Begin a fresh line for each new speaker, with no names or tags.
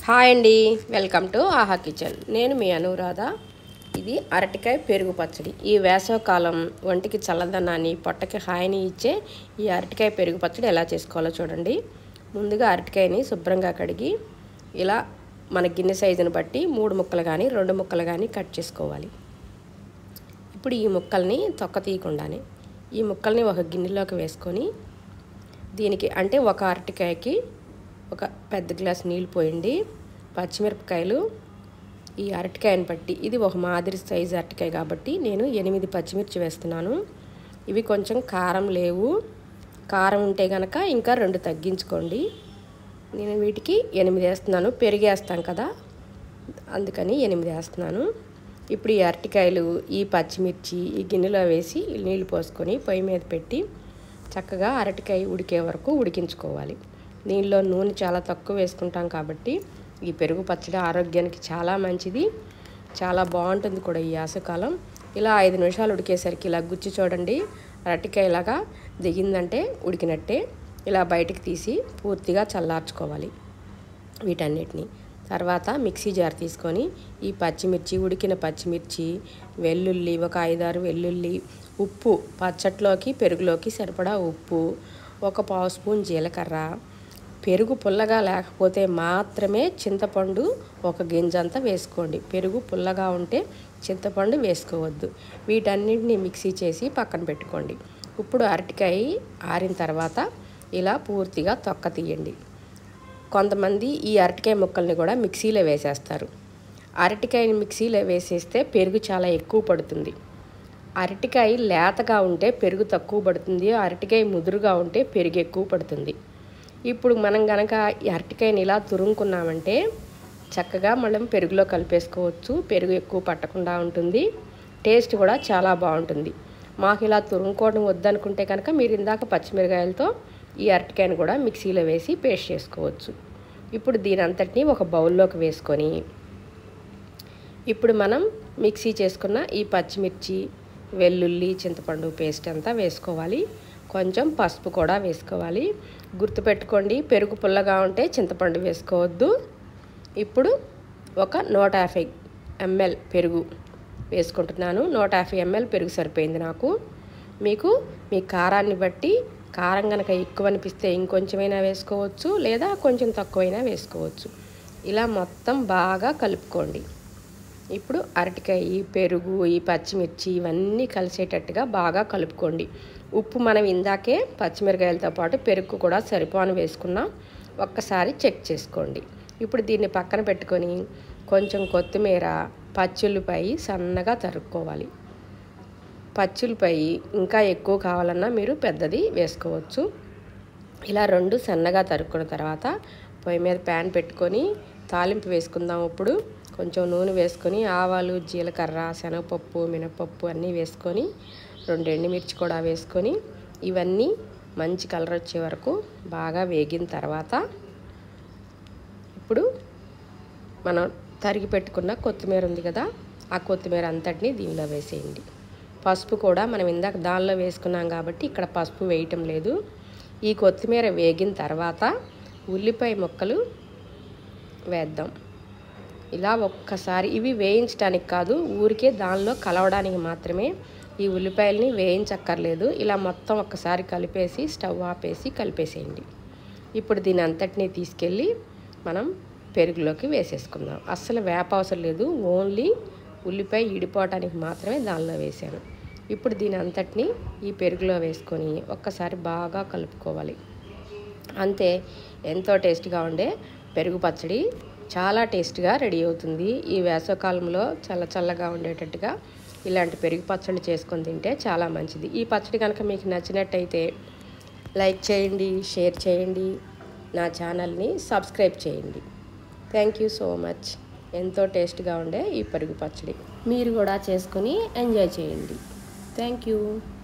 hi అండి welcome to ఆహా kitchen నేను మీ అనురాధ ఇది అరటికాయ పెరుగు పచ్చడి ఈ వేసవకాలం ఒంటికి చల్లదనాన్ని పొట్టకి హాయిని ఇచ్చే ఈ అరటికాయ పెరుగు పచ్చడి ఎలా చేసుకోవాలో చూడండి ముందుగా అరటికాయని శుభ్రంగా కడిగి ఇలా మన గిన్నె సైజుని బట్టి మూడు ముక్కలు కానీ రెండు ముక్కలు కానీ కట్ చేసుకోవాలి ఇప్పుడు ఈ ముక్కల్ని తొక్క తీయకుండానే ఈ ముక్కల్ని ఒక గిన్నెలోకి వేసుకొని దీనికి అంటే ఒక అరటికాయకి ఒక పెద్ద గ్లాస్ నీళ్ళు పోయండి పచ్చిమిరపకాయలు ఈ అరటికాయని బట్టి ఇది ఒక మాదిరి సైజు అరటికాయ కాబట్టి నేను ఎనిమిది పచ్చిమిర్చి వేస్తున్నాను ఇవి కొంచెం కారం లేవు కారం ఉంటే కనుక ఇంకా రెండు తగ్గించుకోండి నేను వీటికి ఎనిమిది వేస్తున్నాను పెరిగేస్తాం కదా అందుకని ఎనిమిది వేస్తున్నాను ఇప్పుడు ఈ అరటికాయలు ఈ పచ్చిమిర్చి ఈ గిన్నెలో వేసి నీళ్ళు పోసుకొని పొయ్యి మీద పెట్టి చక్కగా అరటికాయ ఉడికే వరకు ఉడికించుకోవాలి దీనిలో నూనె చాలా తక్కువ వేసుకుంటాం కాబట్టి ఈ పెరుగు పచ్చడి ఆరోగ్యానికి చాలా మంచిది చాలా బాగుంటుంది కూడా ఈ యాసకాలం ఇలా ఐదు నిమిషాలు ఉడికేసరికి ఇలా గుచ్చి చూడండి అరటికాయలాగా దిగిందంటే ఉడికినట్టే ఇలా బయటికి తీసి పూర్తిగా చల్లార్చుకోవాలి వీటన్నిటిని తర్వాత మిక్సీ జార్ తీసుకొని ఈ పచ్చిమిర్చి ఉడికిన పచ్చిమిర్చి వెల్లుల్లి ఒక ఐదారు వెల్లుల్లి ఉప్పు పచ్చట్లోకి పెరుగులోకి సరిపడా ఉప్పు ఒక పావు స్పూన్ జీలకర్ర పెరుగు పుల్లగా లేకపోతే మాత్రమే చింతపండు ఒక గింజంతా వేసుకోండి పెరుగు పుల్లగా ఉంటే చింతపండు వేసుకోవద్దు వీటన్నిటిని మిక్సీ చేసి పక్కన పెట్టుకోండి ఇప్పుడు అరటికాయ ఆరిన తర్వాత ఇలా పూర్తిగా తొక్క తీయండి కొంతమంది ఈ అరటికాయ ముక్కల్ని కూడా మిక్సీలో వేసేస్తారు అరటికాయని మిక్సీలో వేసేస్తే పెరుగు చాలా ఎక్కువ పడుతుంది అరటికాయ లేతగా ఉంటే పెరుగు తక్కువ పడుతుంది అరటికాయ ముదురుగా ఉంటే పెరుగు ఎక్కువ పడుతుంది ఇప్పుడు మనం గనక ఈ అరటికాయని ఇలా తురుముకున్నామంటే చక్కగా మనం పెరుగులో కలిపేసుకోవచ్చు పెరుగు ఎక్కువ పట్టకుండా ఉంటుంది టేస్ట్ కూడా చాలా బాగుంటుంది మాకు ఇలా తురుముకోవడం వద్దనుకుంటే కనుక మీరు ఇందాక పచ్చిమిరకాయలతో ఈ అరటికాయని కూడా మిక్సీలో వేసి పేస్ట్ చేసుకోవచ్చు ఇప్పుడు దీని అంతటిని ఒక బౌల్లోకి వేసుకొని ఇప్పుడు మనం మిక్సీ చేసుకున్న ఈ పచ్చిమిర్చి వెల్లుల్లి చింతపండు పేస్ట్ అంతా వేసుకోవాలి కొంచెం పసుపు కూడా వేసుకోవాలి గుర్తుపెట్టుకోండి పెరుగు పుల్లగా ఉంటే చింతపండు వేసుకోవద్దు ఇప్పుడు ఒక నూట యాభై ఎంఎల్ పెరుగు వేసుకుంటున్నాను నూట యాభై ఎంఎల్ పెరుగు సరిపోయింది నాకు మీకు మీ కారాన్ని బట్టి కారం కనుక ఎక్కువ అనిపిస్తే ఇంకొంచెమైనా వేసుకోవచ్చు లేదా కొంచెం తక్కువైనా వేసుకోవచ్చు ఇలా మొత్తం బాగా కలుపుకోండి ఇప్పుడు అరటికాయ పెరుగు ఈ పచ్చిమిర్చి ఇవన్నీ కలిసేటట్టుగా బాగా కలుపుకోండి ఉప్పు మనం ఇందాకే పచ్చిమిరకాయలతో పాటు పెరుగు కూడా సరిపోని వేసుకున్నాం ఒక్కసారి చెక్ చేసుకోండి ఇప్పుడు దీన్ని పక్కన పెట్టుకొని కొంచెం కొత్తిమీర పచ్చుల్లిపాయి సన్నగా తరుక్కోవాలి పచ్చులపాయి ఇంకా ఎక్కువ కావాలన్నా మీరు పెద్దది వేసుకోవచ్చు ఇలా రెండు సన్నగా తరుక్కున్న తర్వాత పొయ్యి మీద ప్యాన్ పెట్టుకొని తాలింపు వేసుకుందాం ఇప్పుడు కొంచెం నూనె వేసుకొని ఆవాలు జీలకర్ర శనగపప్పు మినపప్పు అన్నీ వేసుకొని రెండు ఎండుమిర్చి కూడా వేసుకొని ఇవన్నీ మంచి కలర్ వచ్చే వరకు బాగా వేగిన తర్వాత ఇప్పుడు మనం తరిగి పెట్టుకున్న కొత్తిమీర ఉంది కదా ఆ కొత్తిమీర అంతటిని దీనిలో వేసేయండి పసుపు కూడా మనం ఇందాక దానిలో వేసుకున్నాం కాబట్టి ఇక్కడ పసుపు వేయటం లేదు ఈ కొత్తిమీర వేగిన తర్వాత ఉల్లిపాయ ముక్కలు వేద్దాం ఇలా ఒక్కసారి ఇవి వేయించడానికి కాదు ఊరికే దానిలో కలవడానికి మాత్రమే ఈ ఉల్లిపాయలని వేయించక్కర్లేదు ఇలా మొత్తం ఒక్కసారి కలిపేసి స్టవ్ ఆపేసి కలిపేసేయండి ఇప్పుడు దీని అంతటినీ తీసుకెళ్ళి మనం పెరుగులోకి వేసేసుకుందాం అస్సలు వేప అవసరం లేదు ఓన్లీ ఉల్లిపాయ ఇడిపోవటానికి మాత్రమే దానిలో వేసాను ఇప్పుడు దీని అంతటిని ఈ పెరుగులో వేసుకొని ఒక్కసారి బాగా కలుపుకోవాలి అంతే ఎంతో టేస్ట్గా ఉండే పెరుగు పచ్చడి చాలా టేస్ట్గా రెడీ అవుతుంది ఈ వేసవకాలంలో చల్ల చల్లగా ఉండేటట్టుగా ఇలాంటి పెరుగు పచ్చడి చేసుకొని తింటే చాలా మంచిది ఈ పచ్చడి కనుక మీకు నచ్చినట్టయితే లైక్ చేయండి షేర్ చేయండి నా ఛానల్ని సబ్స్క్రైబ్ చేయండి థ్యాంక్ యూ సో మచ్ ఎంతో టేస్ట్గా ఉండే ఈ పెరుగు పచ్చడి మీరు కూడా చేసుకొని ఎంజాయ్ చేయండి థ్యాంక్ యూ